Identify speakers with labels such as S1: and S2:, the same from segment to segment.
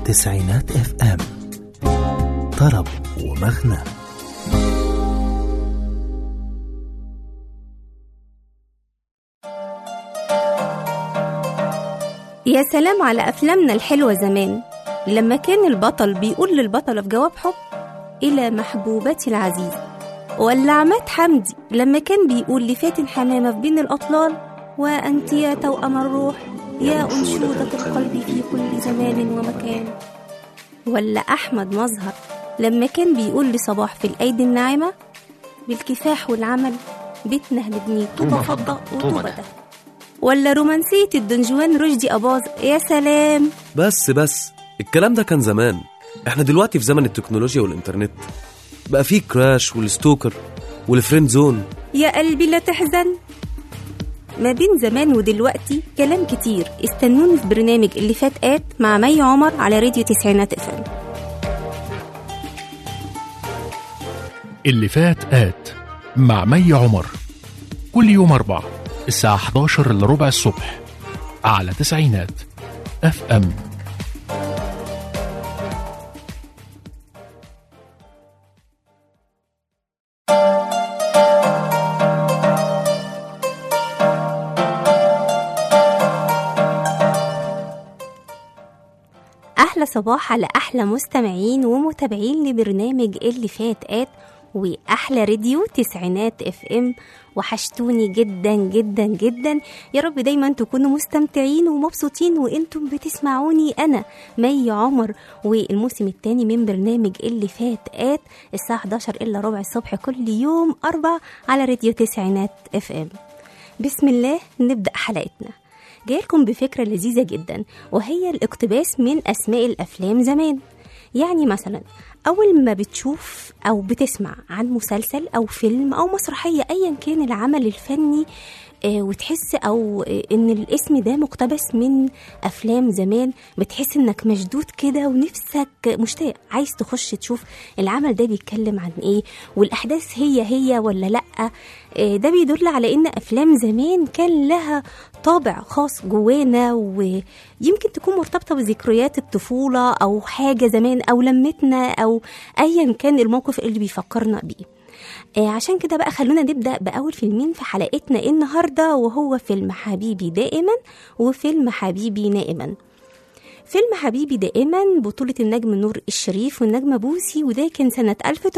S1: تسعينات اف ام طرب ومغنى
S2: يا سلام على أفلامنا الحلوة زمان لما كان البطل بيقول للبطلة في جواب حب إلى محبوبتي العزيزة ولا عماد حمدي لما كان بيقول لفاتن حمامة في بين الأطلال وأنت يا توأم الروح يا أنشودة القلب في كل زمان ومكان ولا أحمد مظهر لما كان بيقول لصباح في الأيدي الناعمة بالكفاح والعمل بيتنا هنبنيه طوبة فضة وطوبة ده ولا رومانسية الدنجوان رشدي أباظ يا سلام
S3: بس بس الكلام ده كان زمان احنا دلوقتي في زمن التكنولوجيا والإنترنت بقى فيه كراش والستوكر والفريند زون
S2: يا قلبي لا تحزن ما بين زمان ودلوقتي كلام كتير استنوني في برنامج اللي فات آت مع مي عمر على راديو تسعينات افهم
S4: اللي فات آت مع مي عمر كل يوم أربع الساعة 11 إلا ربع الصبح على تسعينات اف ام
S2: أحلى صباح على أحلى مستمعين ومتابعين لبرنامج اللي فات آت وأحلى راديو تسعينات اف ام وحشتوني جدا جدا جدا يا رب دايما تكونوا مستمتعين ومبسوطين وانتم بتسمعوني انا مي عمر والموسم الثاني من برنامج اللي فات آت الساعة 11 الا ربع الصبح كل يوم أربع على راديو تسعينات اف ام بسم الله نبدأ حلقتنا جايلكم بفكرة لذيذة جدا وهي الاقتباس من أسماء الأفلام زمان يعني مثلا أول ما بتشوف أو بتسمع عن مسلسل أو فيلم أو مسرحية أيا كان العمل الفني آه، وتحس او آه، ان الاسم ده مقتبس من افلام زمان بتحس انك مشدود كده ونفسك مشتاق عايز تخش تشوف العمل ده بيتكلم عن ايه والاحداث هي هي ولا لا آه، ده بيدل على ان افلام زمان كان لها طابع خاص جوانا ويمكن تكون مرتبطه بذكريات الطفوله او حاجه زمان او لمتنا او ايا كان الموقف اللي بيفكرنا بيه آه، عشان كده بقى خلونا نبدا باول فيلمين في حلقتنا النهارده وهو فيلم حبيبي دائما وفيلم حبيبي نائما فيلم حبيبي دائما بطولة النجم نور الشريف والنجمة بوسي وده كان سنة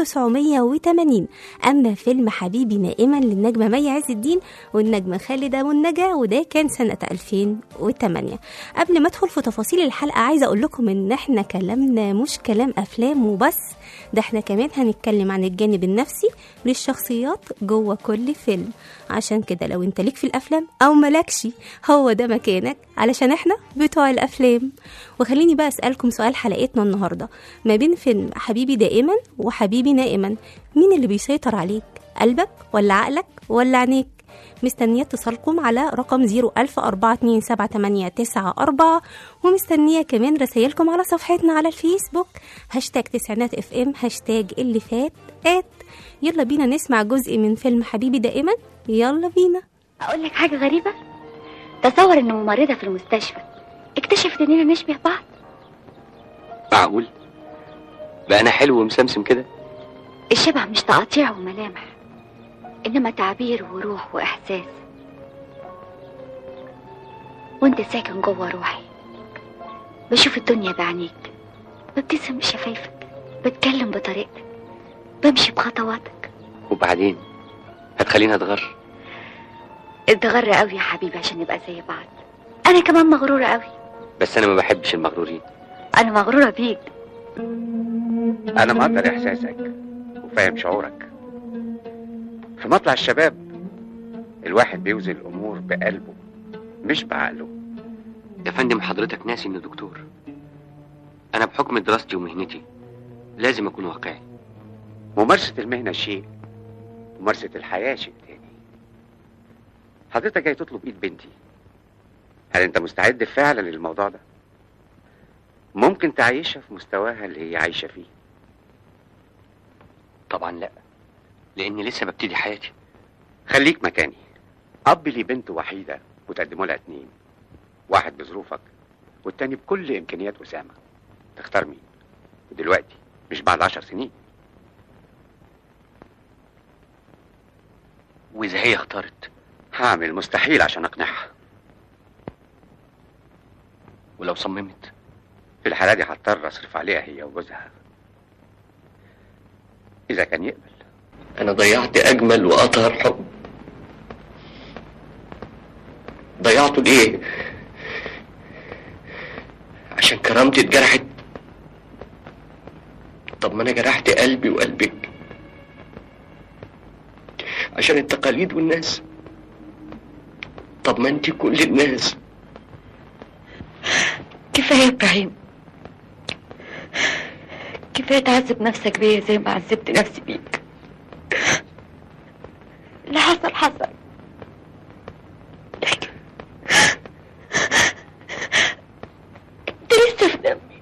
S2: 1980 أما فيلم حبيبي نائما للنجمة مي عز الدين والنجمة خالدة منجا وده كان سنة 2008 قبل ما أدخل في تفاصيل الحلقة عايزة أقول لكم إن إحنا كلامنا مش كلام أفلام وبس ده إحنا كمان هنتكلم عن الجانب النفسي للشخصيات جوه كل فيلم عشان كده لو انت ليك في الافلام او مالكش هو ده مكانك علشان احنا بتوع الافلام وخليني بقى اسالكم سؤال حلقتنا النهارده ما بين فيلم حبيبي دائما وحبيبي نائما مين اللي بيسيطر عليك قلبك ولا عقلك ولا عينيك مستنية اتصالكم على رقم 010427894 ومستنية كمان رسايلكم على صفحتنا على الفيسبوك هاشتاج تسعينات اف ام هاشتاج اللي فات ات يلا بينا نسمع جزء من فيلم حبيبي دائما يلا بينا
S5: أقول لك حاجة غريبة تصور إن ممرضة في المستشفى اكتشفت إننا نشبه بعض
S6: معقول بقى انا حلو ومسمسم كده
S5: الشبه مش تقاطيع وملامح إنما تعبير وروح وإحساس وأنت ساكن جوه روحي بشوف الدنيا بعينيك ببتسم بشفايفك بتكلم بطريقتك بمشي بخطواتك
S6: وبعدين هتخليني اتغر
S5: اتغر قوي يا حبيبي عشان نبقى زي بعض أنا كمان مغرورة قوي
S6: بس انا ما بحبش المغرورين
S5: أنا مغرورة بيك
S7: أنا مقدر إحساسك وفاهم شعورك في مطلع الشباب الواحد بيوزن الأمور بقلبه مش بعقله
S6: يا فندم حضرتك ناسي اني دكتور انا بحكم دراستي ومهنتي لازم اكون واقعي
S7: ممارسة المهنة شيء ممارسة الحياة شيء تاني حضرتك جاي تطلب إيد بنتي هل أنت مستعد فعلا للموضوع ده؟ ممكن تعيشها في مستواها اللي هي عايشة فيه
S6: طبعا لا لاني لسه ببتدي حياتي
S7: خليك مكاني أب لي بنت وحيدة وتقدموا لها اتنين واحد بظروفك والتاني بكل إمكانيات أسامة تختار مين دلوقتي مش بعد عشر سنين
S6: واذا هي اختارت
S7: هعمل مستحيل عشان اقنعها
S6: ولو صممت
S7: في الحالة دي هضطر اصرف عليها هي وجوزها اذا كان يقبل
S6: انا ضيعت اجمل واطهر حب ضيعته ليه عشان كرامتي اتجرحت طب ما انا جرحت قلبي وقلبك عشان التقاليد والناس طب ما انت كل الناس
S5: كفاية يا إبراهيم كفاية تعذب نفسك بيا زي ما عذبت نفسي بيك اللي حصل حصل لكن انت لسه في دمي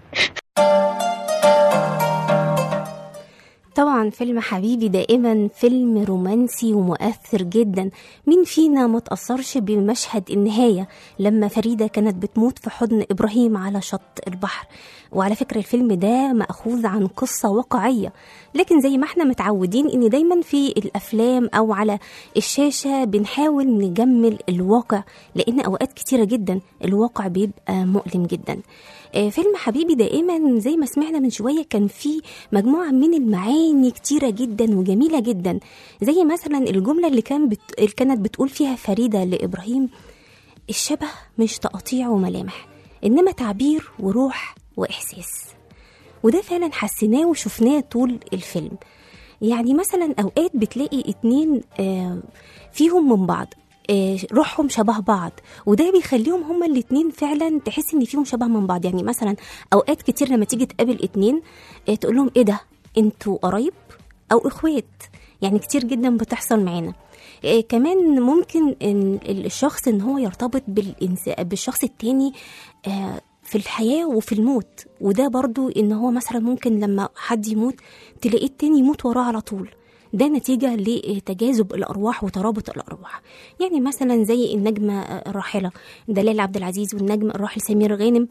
S2: طبعا فيلم حبيبي دائما فيلم رومانسي ومؤثر جدا مين فينا ما تأثرش بمشهد النهاية لما فريدة كانت بتموت في حضن إبراهيم على شط البحر وعلى فكرة الفيلم ده مأخوذ عن قصة واقعية لكن زي ما احنا متعودين ان دايما في الأفلام أو على الشاشة بنحاول نجمل الواقع لأن أوقات كتيرة جدا الواقع بيبقى مؤلم جدا آه، فيلم حبيبي دائما زي ما سمعنا من شوية كان فيه مجموعة من المعاني كتيرة جدا وجميلة جدا زي مثلا الجملة اللي كان بت... اللي كانت بتقول فيها فريدة لإبراهيم الشبه مش تقطيع وملامح إنما تعبير وروح وإحساس وده فعلا حسيناه وشفناه طول الفيلم يعني مثلا أوقات بتلاقي اتنين آه، فيهم من بعض آه، روحهم شبه بعض وده بيخليهم هما الاتنين فعلا تحس ان فيهم شبه من بعض يعني مثلا اوقات كتير لما تيجي تقابل اتنين آه، تقول لهم ايه ده انتوا قرايب او اخوات يعني كتير جدا بتحصل معانا آه، كمان ممكن إن الشخص ان هو يرتبط بالإنس... بالشخص التاني آه، في الحياة وفي الموت وده برضو ان هو مثلا ممكن لما حد يموت تلاقيه التاني يموت وراه على طول ده نتيجة لتجاذب الأرواح وترابط الأرواح يعني مثلا زي النجمة الراحلة دلال عبد العزيز والنجم الراحل سمير غانم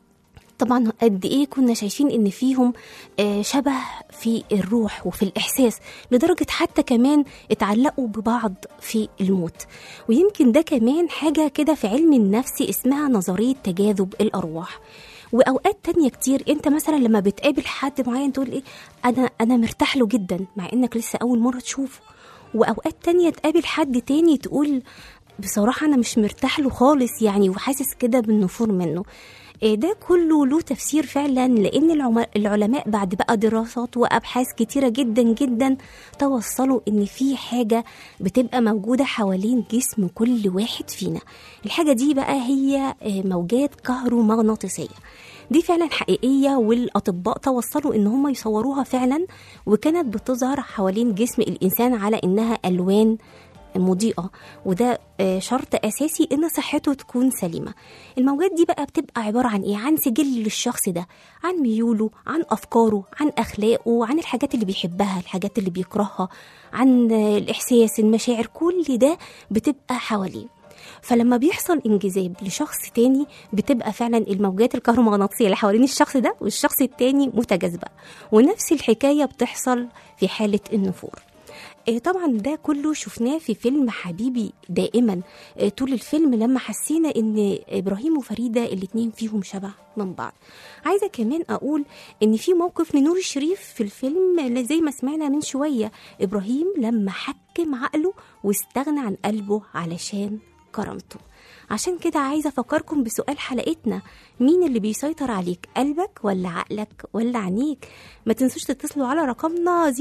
S2: طبعا قد ايه كنا شايفين ان فيهم آه، شبه في الروح وفي الاحساس لدرجه حتى كمان اتعلقوا ببعض في الموت ويمكن ده كمان حاجه كده في علم النفس اسمها نظريه تجاذب الارواح واوقات تانية كتير انت مثلا لما بتقابل حد معين تقول ايه انا انا مرتاح له جدا مع انك لسه اول مره تشوفه واوقات تانية تقابل حد تاني تقول بصراحة أنا مش مرتاح له خالص يعني وحاسس كده بالنفور منه إيه ده كله له تفسير فعلا لأن العم- العلماء بعد بقى دراسات وأبحاث كتيرة جدا جدا توصلوا إن في حاجة بتبقى موجودة حوالين جسم كل واحد فينا الحاجة دي بقى هي إيه، موجات كهرومغناطيسية دي فعلا حقيقية والأطباء توصلوا إن هم يصوروها فعلا وكانت بتظهر حوالين جسم الإنسان على إنها ألوان مضيئة وده آه، شرط أساسي إن صحته تكون سليمة الموجات دي بقى بتبقى عبارة عن إيه؟ عن سجل للشخص ده عن ميوله عن أفكاره عن أخلاقه عن الحاجات اللي بيحبها الحاجات اللي بيكرهها عن آه، الإحساس المشاعر كل ده بتبقى حواليه فلما بيحصل انجذاب لشخص تاني بتبقى فعلا الموجات الكهرومغناطيسيه اللي حوالين الشخص ده والشخص التاني متجاذبه ونفس الحكايه بتحصل في حاله النفور إيه طبعا ده كله شفناه في فيلم حبيبي دائما إيه طول الفيلم لما حسينا ان ابراهيم وفريده الاتنين فيهم شبه من بعض عايزه كمان اقول ان في موقف لنور الشريف في الفيلم اللي زي ما سمعنا من شويه ابراهيم لما حكم عقله واستغنى عن قلبه علشان كرامته عشان كده عايزه افكركم بسؤال حلقتنا مين اللي بيسيطر عليك قلبك ولا عقلك ولا عينيك ما تنسوش تتصلوا على رقمنا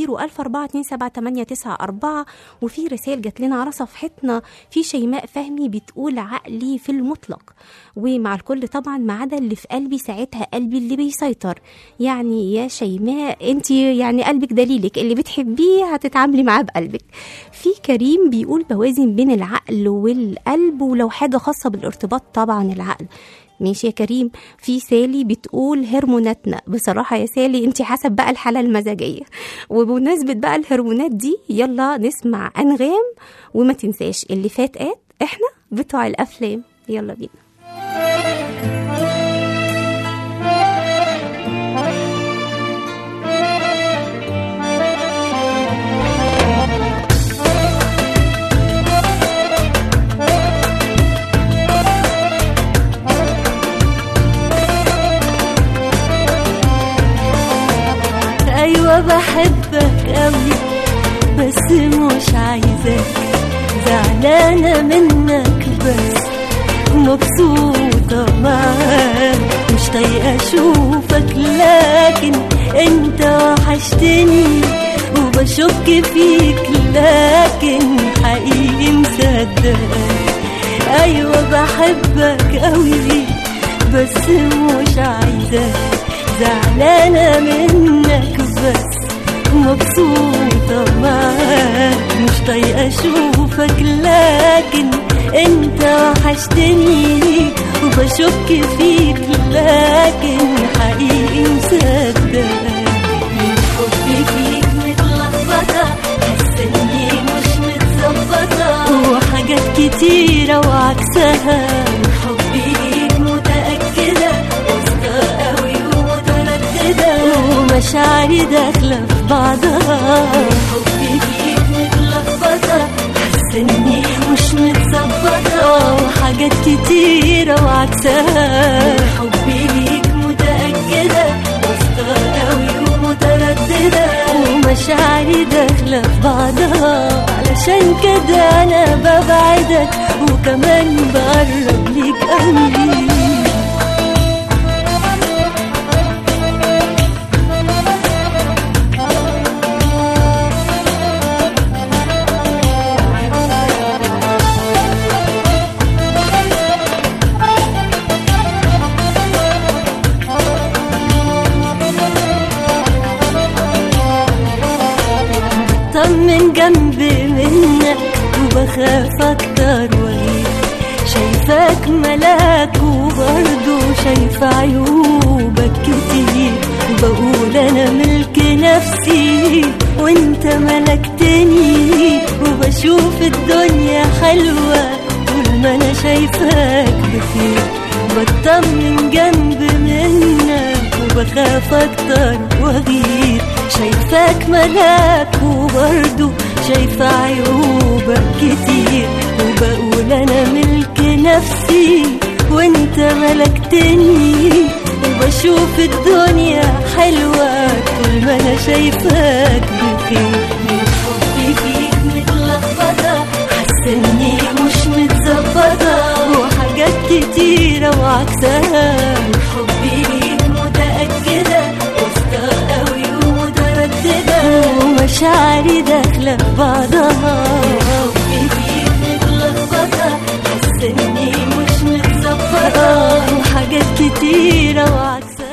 S2: 004278994 وفي رسائل جات لنا على صفحتنا في شيماء فهمي بتقول عقلي في المطلق ومع الكل طبعا ما عدا اللي في قلبي ساعتها قلبي اللي بيسيطر يعني يا شيماء انت يعني قلبك دليلك اللي بتحبيه هتتعاملي معاه بقلبك في كريم بيقول بوازن بين العقل والقلب ولو حاجه خاصه بالارتباط طبعا العقل ماشي يا كريم في سالي بتقول هرموناتنا بصراحة يا سالي انت حسب بقى الحالة المزاجية وبمناسبة بقى الهرمونات دي يلا نسمع أنغام وما تنساش اللي فات قات احنا بتوع الأفلام يلا بينا
S8: بحبك قوي بس مش عايزاك زعلانة منك بس مبسوطة معاك مش طايقة أشوفك لكن أنت وحشتني وبشك فيك لكن حقيقي مصدقك أيوة بحبك قوي بس مش عايزاك زعلانة منك بس مبسوطة معاك مش طايقة أشوفك لكن أنت وحشتني وبشك فيك لكن حقيقي مصدق من حبي فيك متلخبطة حاسة إني مش متظبطة وحاجات كتيرة وعكسها من حبي ليك متأكدة واثقة قوي ومترددة ومشاعري داخلة في بعضها حبي فيك متلخبطة حاسة إني مش متظبطة وحاجات كتيرة وعكسها حبي ليك متأكدة واثقة قوي ومترددة ومشاعري داخلة في بعضها علشان كده أنا ببعدك وكمان بقرب ليك قوي طمن جنبي منك وبخاف اكتر واغيب شايفاك ملاك وبرضه شايفة عيوبك كتير بقول انا ملك نفسي وانت ملكتني وبشوف الدنيا حلوة طول ما انا شايفاك بخير بطمن جنب منك وبخاف اكتر واغير شايفاك ملاك وبرضه شايفة عيوبك كتير وبقول انا ملك نفسي وانت ملكتني وبشوف الدنيا حلوة طول ما انا شايفاك بخير من حبي فيك متلخبطة حاسة اني مش متظبطة وحاجات كتيرة وعكسها من حبي ليك متأكدة واثقة قوي ومترددة ومشاعري داخلة في بعضها حبي فيك متلخبطة حاسة اني مش متظبطة وحاجات كتيرة وعكسها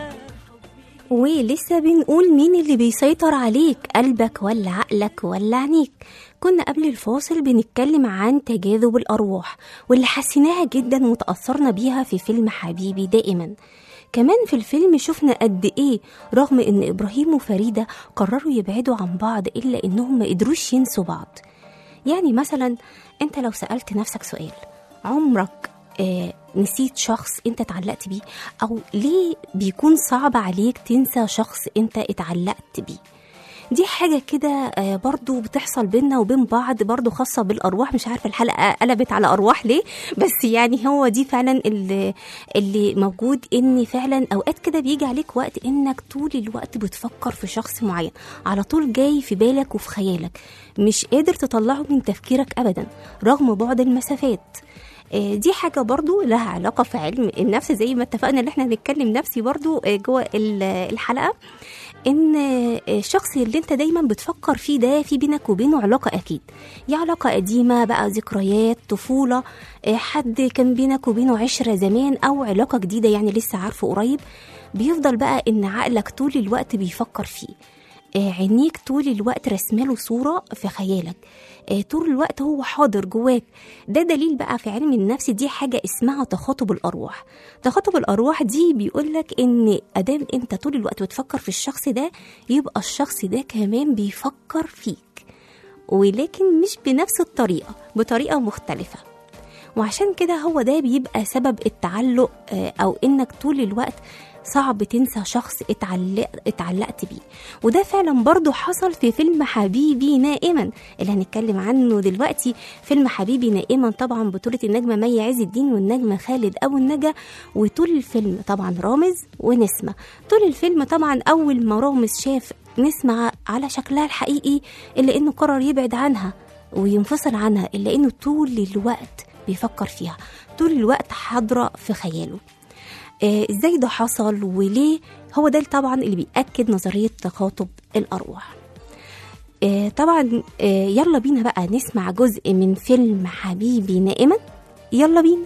S2: ولسه بنقول مين اللي بيسيطر عليك قلبك ولا عقلك ولا عينيك كنا قبل الفاصل بنتكلم عن تجاذب الأرواح واللي حسيناها جدا وتأثرنا بيها في فيلم حبيبي دائما كمان في الفيلم شفنا قد ايه رغم ان ابراهيم وفريده قرروا يبعدوا عن بعض الا انهم ما قدروش ينسوا بعض يعني مثلا انت لو سالت نفسك سؤال عمرك آه نسيت شخص انت اتعلقت بيه او ليه بيكون صعب عليك تنسى شخص انت اتعلقت بيه دي حاجة كده آه، برضو بتحصل بينا وبين بعض برضو خاصة بالأرواح مش عارفة الحلقة قلبت على أرواح ليه بس يعني هو دي فعلا اللي, اللي موجود إن فعلا أوقات كده بيجي عليك وقت إنك طول الوقت بتفكر في شخص معين على طول جاي في بالك وفي خيالك مش قادر تطلعه من تفكيرك أبدا رغم بعد المسافات آه، دي حاجة برضو لها علاقة في علم النفس زي ما اتفقنا ان احنا هنتكلم نفسي برضو آه، جوه ال- الحلقة ان آه، الشخص اللي انت دايما بتفكر فيه ده في بينك وبينه علاقة اكيد يا علاقة قديمة بقى ذكريات طفولة آه، حد كان بينك وبينه عشرة زمان او علاقة جديدة يعني لسه عارفه قريب بيفضل بقى ان عقلك طول الوقت بيفكر فيه آه، عينيك طول الوقت رسماله صورة في خيالك آه، طول الوقت هو حاضر جواك ده دليل بقى في علم النفس دي حاجة اسمها تخاطب الأرواح تخاطب الأرواح دي بيقولك إن أدام أنت طول الوقت بتفكر في الشخص ده يبقى الشخص ده كمان بيفكر فيك ولكن مش بنفس الطريقة بطريقة مختلفة وعشان كده هو ده بيبقى سبب التعلق آه، او انك طول الوقت صعب تنسى شخص اتعلق اتعلقت بيه وده فعلا برضو حصل في فيلم حبيبي نائما اللي هنتكلم عنه دلوقتي فيلم حبيبي نائما طبعا بطولة النجمة مي عز الدين والنجمة خالد أبو النجا وطول الفيلم طبعا رامز ونسمة طول الفيلم طبعا أول ما رامز شاف نسمع على شكلها الحقيقي إلا إنه قرر يبعد عنها وينفصل عنها إلا إنه طول الوقت بيفكر فيها طول الوقت حاضرة في خياله آه، ازاي ده حصل وليه هو ده طبعا اللي بيأكد نظرية تخاطب الأرواح آه، طبعا آه، يلا بينا بقى نسمع جزء من فيلم حبيبي نائما يلا بينا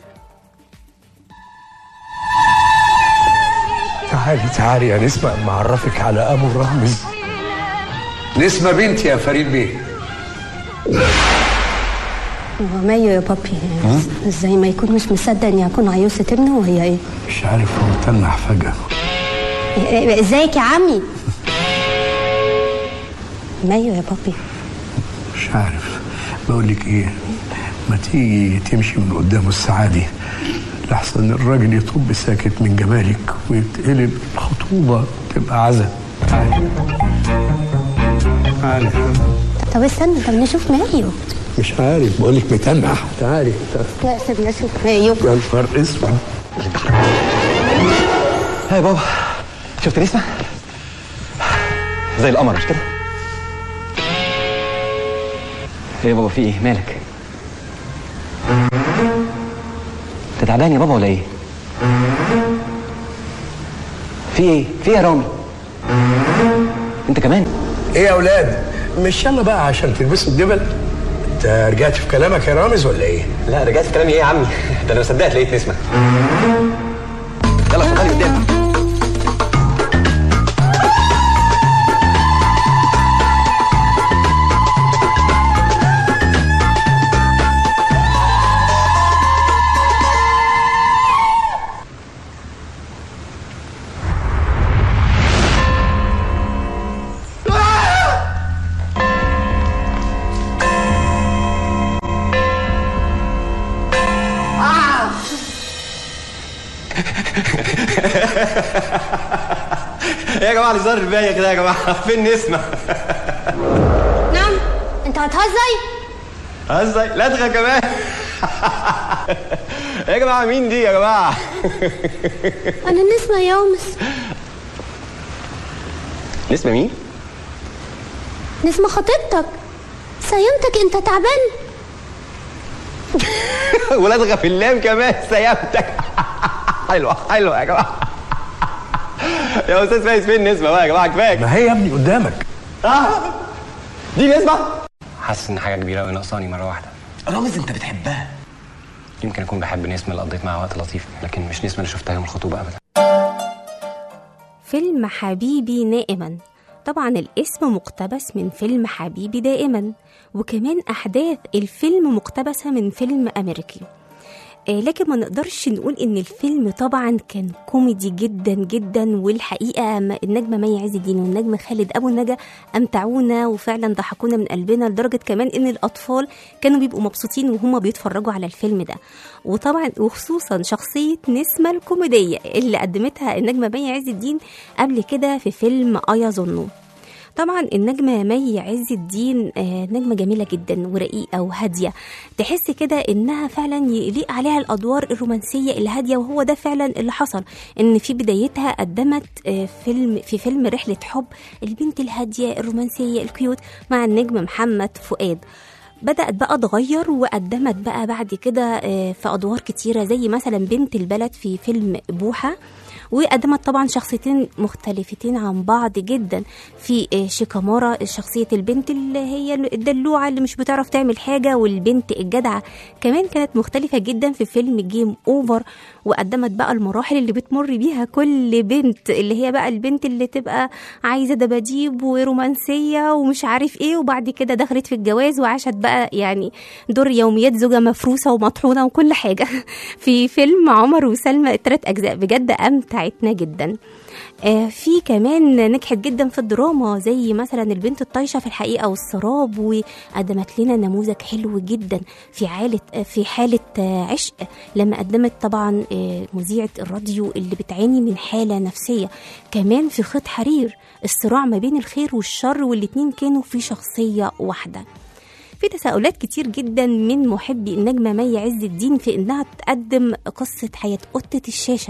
S9: تعالي تعالي يا نسمة أما أعرفك على أبو الرامز نسمة بنتي يا فريد بيه
S10: ومايو يا بابي ازاي ما يكون مش مصدق اني اكون عيوسة ابنه وهي ايه
S9: مش عارف هو تنح فجأة
S10: إيه- ازيك يا عمي مايو يا بابي
S9: مش عارف بقول لك إيه ما تيجي تمشي من قدامه الساعة دي لحسن الراجل يطب ساكت من جمالك ويتقلب الخطوبة تبقى عزا تعالي تعالي
S10: طب استنى طب نشوف مايو
S9: مش عارف بقول لك متنح تعالي
S10: لا سيبنا نشوف مايو
S9: يا نهار اسود
S11: ها يا بابا شفت نسمة؟ زي القمر مش كده؟ ايه يا بابا في ايه؟ مالك؟ انت تعبان يا بابا ولا ايه؟ في ايه؟ في ايه يا رامي؟ انت كمان؟
S9: ايه يا اولاد مش يلا بقى عشان تلبسوا الدبل انت رجعت في كلامك يا رامز ولا ايه
S11: لا رجعت في كلامي ايه يا عمي؟ ده انا ما صدقت لقيت نسمة يلا اتفضلي قدام يا جماعه الهزار الباقي كده يا جماعه فين نسمة؟
S10: نعم انت هتهزر
S11: ازاي؟ لدغه كمان يا جماعه مين دي يا جماعه؟
S10: انا نسمة يا يومس
S11: نسمة مين؟
S10: نسمة خطيبتك سيمتك انت تعبان
S11: ولدغه في اللام كمان سيامتك حلوه حلوه يا جماعه يا استاذ فايز فين نسمة بقى يا جماعه كفايه
S9: ما هي يا ابني قدامك
S11: آه. دي نسمة حاسس ان حاجه كبيره قوي ناقصاني مره واحده
S12: رامز انت بتحبها
S11: يمكن اكون بحب نسمة اللي قضيت معاها وقت لطيف لكن مش نسمة اللي شفتها يوم الخطوبه ابدا
S2: فيلم حبيبي نائما طبعا الاسم مقتبس من فيلم حبيبي دائما وكمان أحداث الفيلم مقتبسة من فيلم أمريكي آه، لكن ما نقدرش نقول ان الفيلم طبعا كان كوميدي جدا جدا والحقيقه م- النجمه مي عز الدين والنجم خالد ابو النجا امتعونا وفعلا ضحكونا من قلبنا لدرجه كمان ان الاطفال كانوا بيبقوا مبسوطين وهم بيتفرجوا على الفيلم ده وطبعا وخصوصا شخصيه نسمه الكوميديه اللي قدمتها النجمه مي عز الدين قبل كده في فيلم ايا ظنوا طبعا النجمة مي عز الدين آه، نجمة جميلة جدا ورقيقة وهادية تحس كده انها فعلا يليق عليها الادوار الرومانسية الهادية وهو ده فعلا اللي حصل ان في بدايتها قدمت آه، فيلم في فيلم رحلة حب البنت الهادية الرومانسية الكيوت مع النجم محمد فؤاد بدأت بقى تغير وقدمت بقى بعد كده آه، في أدوار كتيرة زي مثلا بنت البلد في فيلم بوحة وقدمت طبعا شخصيتين مختلفتين عن بعض جدا في آه، شيكامارا شخصية البنت اللي هي الدلوعة اللي مش بتعرف تعمل حاجة والبنت الجدعة كمان كانت مختلفة جدا في فيلم جيم اوفر وقدمت بقى المراحل اللي بتمر بيها كل بنت اللي هي بقى البنت اللي تبقى عايزة دباديب ورومانسية ومش عارف ايه وبعد كده دخلت في الجواز وعاشت بقى يعني دور يوميات زوجة مفروسة ومطحونة وكل حاجة في فيلم عمر وسلمى التلات أجزاء بجد أمتعتنا جدا آه، في كمان نجحت جدا في الدراما زي مثلا البنت الطايشه في الحقيقه والسراب وقدمت لنا نموذج حلو جدا في حاله في حاله آه، عشق لما قدمت طبعا آه، مذيعه الراديو اللي بتعاني من حاله نفسيه كمان في خيط حرير الصراع ما بين الخير والشر والاتنين كانوا في شخصيه واحده في تساؤلات كتير جدا من محبي النجمة مي عز الدين في إنها تقدم قصة حياة قطة الشاشة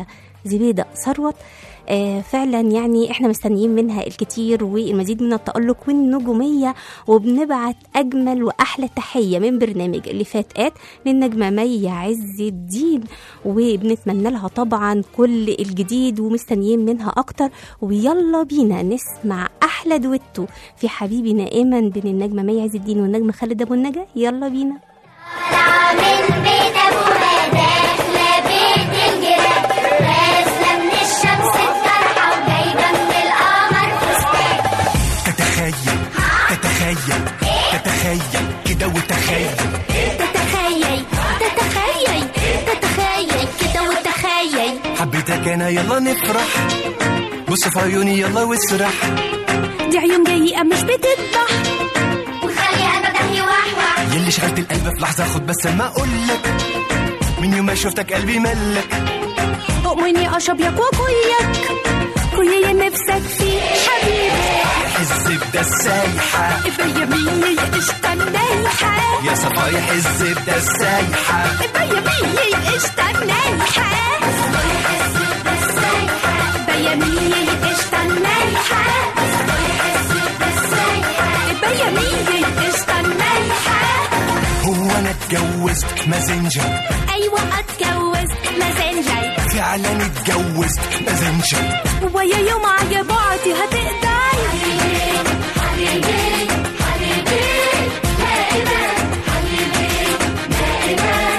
S2: زبيدة ثروت آه فعلا يعني احنا مستنيين منها الكتير والمزيد من التألق والنجومية وبنبعت أجمل وأحلى تحية من برنامج اللي فات آت للنجمة مي عز الدين وبنتمنى لها طبعا كل الجديد ومستنيين منها أكتر ويلا بينا نسمع أحلى دويتو في حبيبي نائما بين النجمة مي عز الدين والنجم خالد أبو النجا يلا بينا
S12: من بيت ابوها داخله بيت الجيران نازله من الشمس الطرحه وجايبه من القمر فستان
S13: تتخيل تتخيل تتخيل كده وتخيل
S12: تتخيل تتخيل تتخيل كده وتخيل
S13: حبيتك انا يلا نفرح بص في عيوني يلا واسرح
S12: دي عيون جاية مش بتذبح وخلي قلبك يوحوح
S13: يلي شغلت القلب في لحظه خد بس ما اقولك من يوم ما شفتك قلبي ملك
S12: أؤمني أشرب ياك وكلك كل اللي نفسك فيه حبيبي
S13: الزبده السايحه
S12: بيميني قشطة نايحة
S13: يا صفايح الزبده السايحه
S12: بيميني قشطة نايحة بيميني قشطة نايحة بيميني قشطة نايحة
S13: هو انا اتجوزت مازنجر
S12: أيوة اتجوزت مازنجر
S13: فعلا اتجوزت مازنجر
S12: ويا يوم عجباتي هتقدر حبيبي حبيبي دائما حبيبي دائما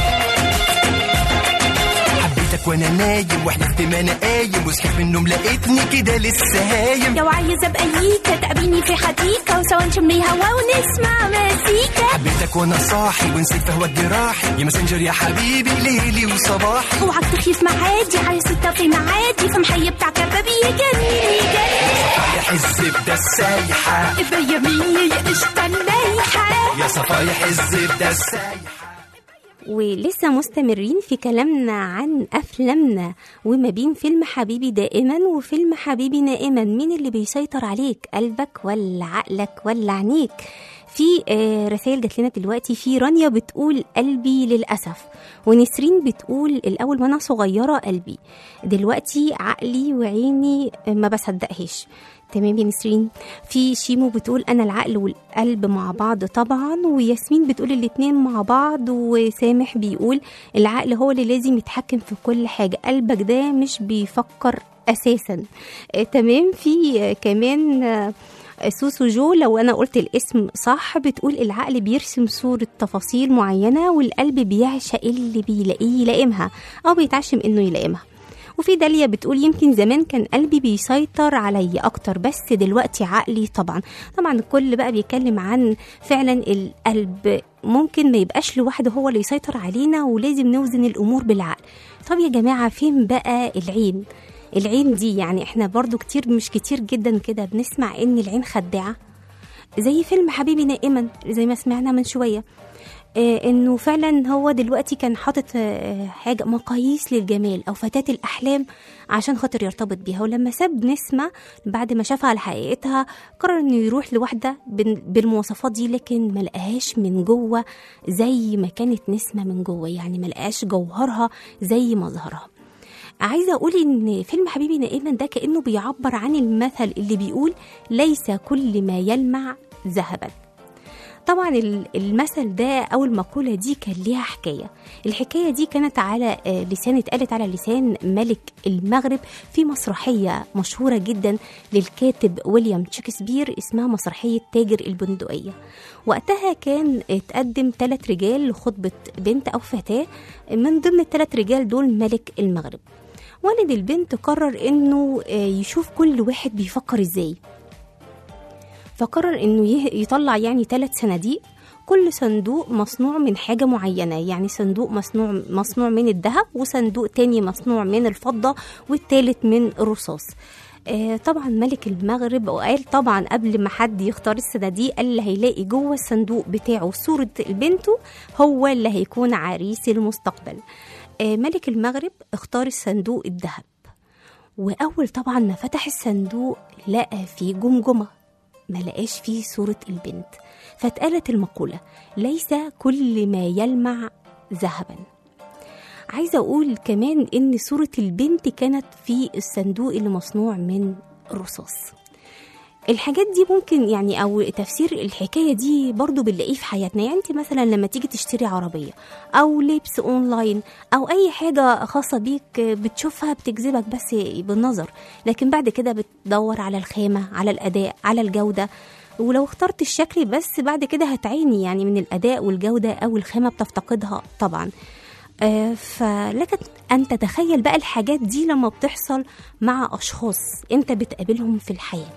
S13: حبيتك وانا نايم وحلفت ما انا قايم وصحيت من النوم لقيتني كده لسه هايم
S12: لو عايزة ابقى ليكا تقابلني في حديقة وسوا نشم هوا ونسمع مزيكا
S13: حبيتك وانا صاحي ونسيت فهوى جراحي يا ماسنجر يا حبيبي ليلي وصباحي
S12: اوعك تخيف معادي على ستة في معادي في محي بتاع كبابي يجنني يجنني
S13: صفايح الزبده السايحه
S12: بيميني قشطة نايحة
S13: يا صفايح الزبده السايحه
S2: ولسه مستمرين في كلامنا عن أفلامنا وما بين فيلم حبيبي دائما وفيلم حبيبي نائما مين اللي بيسيطر عليك قلبك ولا عقلك ولا عينيك في آه، رسائل جات لنا دلوقتي في رانيا بتقول قلبي للأسف ونسرين بتقول الأول وأنا صغيرة قلبي دلوقتي عقلي وعيني ما بصدقهاش تمام يا نسرين في شيمو بتقول انا العقل والقلب مع بعض طبعا وياسمين بتقول الاتنين مع بعض وسامح بيقول العقل هو اللي لازم يتحكم في كل حاجه قلبك ده مش بيفكر اساسا آه تمام في آه كمان آه سوسو جو لو انا قلت الاسم صح بتقول العقل بيرسم صورة تفاصيل معينة والقلب بيعشق اللي بيلاقيه يلائمها او بيتعشم انه يلائمها وفي داليا بتقول يمكن زمان كان قلبي بيسيطر عليا اكتر بس دلوقتي عقلي طبعا طبعا الكل بقى بيتكلم عن فعلا القلب ممكن ما يبقاش لوحده هو اللي يسيطر علينا ولازم نوزن الامور بالعقل طب يا جماعه فين بقى العين العين دي يعني احنا برضو كتير مش كتير جدا كده بنسمع ان العين خداعه زي فيلم حبيبي نائما زي ما سمعنا من شويه آه انه فعلا هو دلوقتي كان حاطط آه حاجه مقاييس للجمال او فتاه الاحلام عشان خاطر يرتبط بيها ولما ساب نسمه بعد ما شافها على حقيقتها قرر انه يروح لواحده بال- بالمواصفات دي لكن ما لقاهاش من جوه زي ما كانت نسمه من جوه يعني ما لقاش جوهرها زي مظهرها عايزه اقول ان فيلم حبيبي نائما ده كانه بيعبر عن المثل اللي بيقول ليس كل ما يلمع ذهبا طبعا ال- المثل ده او المقوله دي كان ليها حكايه الحكايه دي كانت على آه، لسان اتقالت على لسان ملك المغرب في مسرحيه مشهوره جدا للكاتب ويليام شكسبير اسمها مسرحيه تاجر البندقيه وقتها كان اتقدم ثلاث رجال لخطبه بنت او فتاه من ضمن الثلاث رجال دول ملك المغرب والد البنت قرر انه آه، يشوف كل واحد بيفكر ازاي فقرر انه يه- يطلع يعني ثلاث صناديق كل صندوق مصنوع من حاجة معينة يعني صندوق مصنوع مصنوع من الذهب وصندوق تاني مصنوع من الفضة والتالت من الرصاص آه، طبعا ملك المغرب وقال طبعا قبل ما حد يختار الصناديق قال اللي هيلاقي جوه الصندوق بتاعه صورة بنته هو اللي هيكون عريس المستقبل آه، ملك المغرب اختار الصندوق الذهب وأول طبعا ما فتح الصندوق لقى فيه جمجمة ما لقاش فيه صورة البنت فاتقالت المقولة ليس كل ما يلمع ذهبا عايزة أقول كمان إن صورة البنت كانت في الصندوق اللي مصنوع من رصاص الحاجات دي ممكن يعني او تفسير الحكايه دي برضو بنلاقيه في حياتنا يعني انت مثلا لما تيجي تشتري عربيه او لبس اونلاين او اي حاجه خاصه بيك بتشوفها بتجذبك بس بالنظر لكن بعد كده بتدور على الخامه على الاداء على الجوده ولو اخترت الشكل بس بعد كده هتعيني يعني من الاداء والجوده او الخامه بتفتقدها طبعا آه، فلك ان تتخيل بقى الحاجات دي لما بتحصل مع اشخاص انت بتقابلهم في الحياه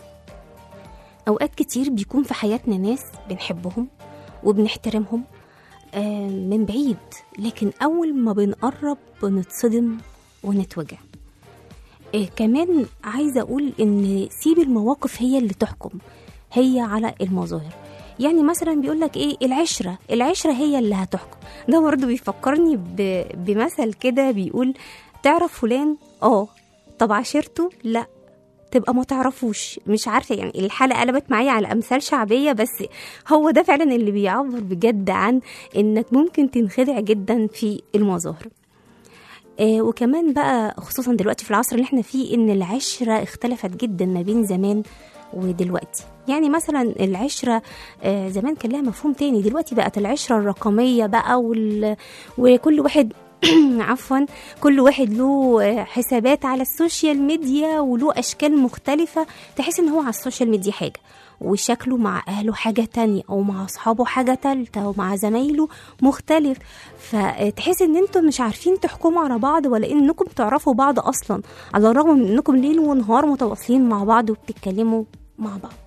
S2: اوقات كتير بيكون في حياتنا ناس بنحبهم وبنحترمهم آه، من بعيد لكن اول ما بنقرب بنتصدم ونتوجع آه، كمان عايزه اقول ان سيب المواقف هي اللي تحكم هي على المظاهر يعني مثلا بيقول لك ايه العشره العشره هي اللي هتحكم ده برضه بيفكرني ب... بمثل كده بيقول تعرف فلان اه طب عشرته لا تبقى ما تعرفوش مش عارفه يعني الحلقه قلبت معايا على امثال شعبيه بس هو ده فعلا اللي بيعبر بجد عن انك ممكن تنخدع جدا في المظاهر آه وكمان بقى خصوصا دلوقتي في العصر اللي احنا فيه ان العشره اختلفت جدا ما بين زمان ودلوقتي يعني مثلا العشرة آه زمان كان لها مفهوم تاني دلوقتي بقت العشرة الرقمية بقى وال... وكل واحد عفوا كل واحد له آه، حسابات على السوشيال ميديا وله أشكال مختلفة تحس إن هو على السوشيال ميديا حاجة وشكله مع أهله حاجة تانية أو مع أصحابه حاجة تالتة ومع زمايله مختلف فتحس إن انتم مش عارفين تحكموا على بعض ولا إنكم تعرفوا بعض أصلا على الرغم من إنكم ليل ونهار متواصلين مع بعض وبتتكلموا مع بعض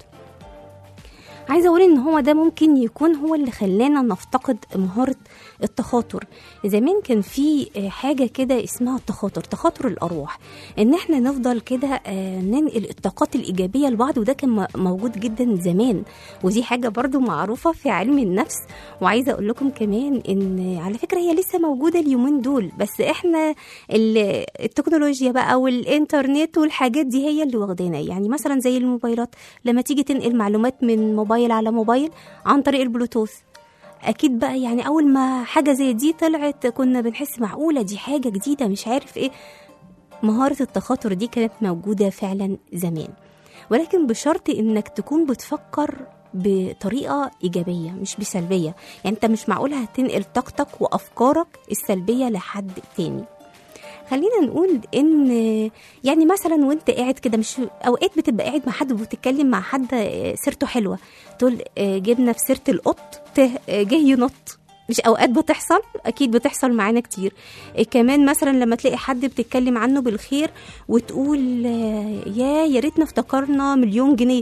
S2: عايزه اقول ان هو ده ممكن يكون هو اللي خلانا نفتقد مهاره التخاطر زمان كان في آه، حاجه كده اسمها التخاطر تخاطر الارواح ان احنا نفضل كده آه، ننقل الطاقات الايجابيه لبعض وده كان م- موجود جدا زمان ودي حاجه برضو معروفه في علم النفس وعايزه اقول لكم كمان ان على فكره هي لسه موجوده اليومين دول بس احنا ال- التكنولوجيا بقى والانترنت والحاجات دي هي اللي واخدانا يعني مثلا زي الموبايلات لما تيجي تنقل معلومات من موبايل على موبايل عن طريق البلوتوث اكيد بقى يعني اول ما حاجه زي دي طلعت كنا بنحس معقوله دي حاجه جديده مش عارف ايه مهاره التخاطر دي كانت موجوده فعلا زمان ولكن بشرط انك تكون بتفكر بطريقه ايجابيه مش بسلبيه يعني انت مش معقول هتنقل طاقتك وافكارك السلبيه لحد تاني خلينا نقول ان يعني مثلا وانت قاعد كده مش اوقات بتبقى قاعد مع حد وبتتكلم مع حد سيرته حلوه تقول آه، جبنا في سيره القط ته- آه، جه ينط مش اوقات بتحصل اكيد بتحصل معانا كتير آه، كمان مثلا لما تلاقي حد بتتكلم عنه بالخير وتقول آه، يا يا ريتنا افتكرنا مليون جنيه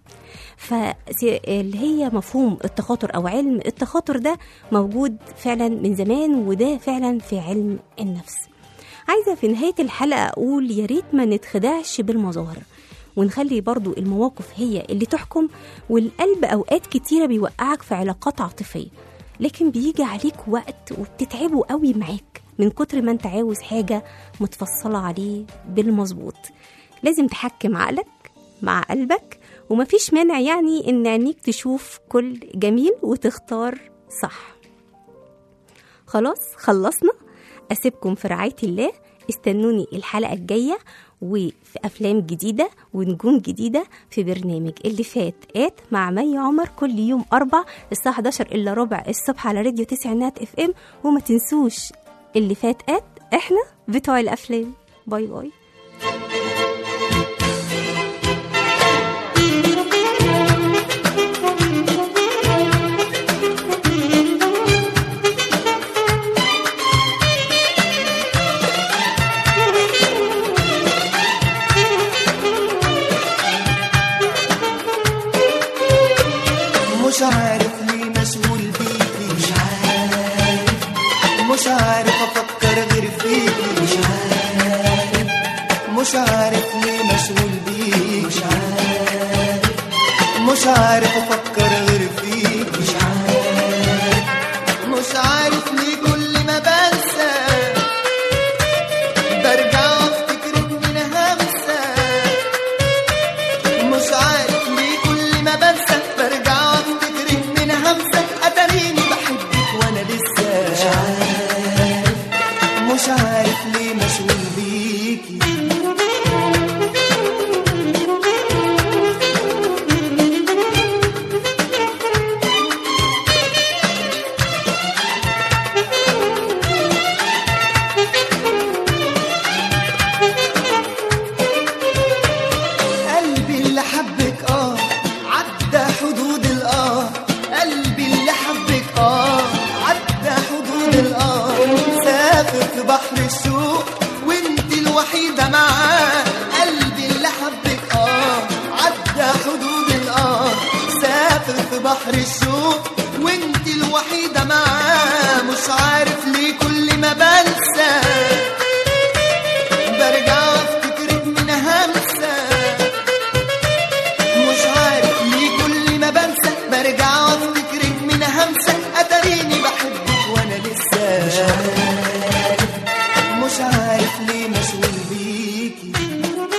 S2: فاللي هي مفهوم التخاطر او علم التخاطر ده موجود فعلا من زمان وده فعلا في علم النفس عايزه في نهايه الحلقه اقول يا ريت ما نتخدعش بالمظاهر ونخلي برضو المواقف هي اللي تحكم والقلب اوقات كتيره بيوقعك في علاقات عاطفيه لكن بيجي عليك وقت وبتتعبه قوي معاك من كتر ما انت عاوز حاجه متفصله عليه بالمظبوط لازم تحكم عقلك مع قلبك ومفيش مانع يعني ان عينيك تشوف كل جميل وتختار صح خلاص خلصنا اسيبكم في رعايه الله استنوني الحلقه الجايه وفي افلام جديده ونجوم جديده في برنامج اللي فات ات مع مي عمر كل يوم اربع الساعه 11 الا ربع الصبح على راديو تسعينات اف ام وما تنسوش اللي فات ات احنا بتوع الافلام باي باي
S13: مش عارف ليه مشغول بيكي مش عارف مش عارف افكر غير فيكي مش عارف مش عارف ليه مشغول بيكي مش عارف مش عارف افكر غير فيكي مش عارف مش عارف ليه كل ما بنسى برجع افتكرك من همسه مش عارف ليه كل ما بنسى برجع افتكرك من همسة اتاريني بحبك وانا لسه مش عارف ارجع وافتكرك من همسة اتريني بحبك وانا لسه مش عارف مش عارف ليه مشغول بيكي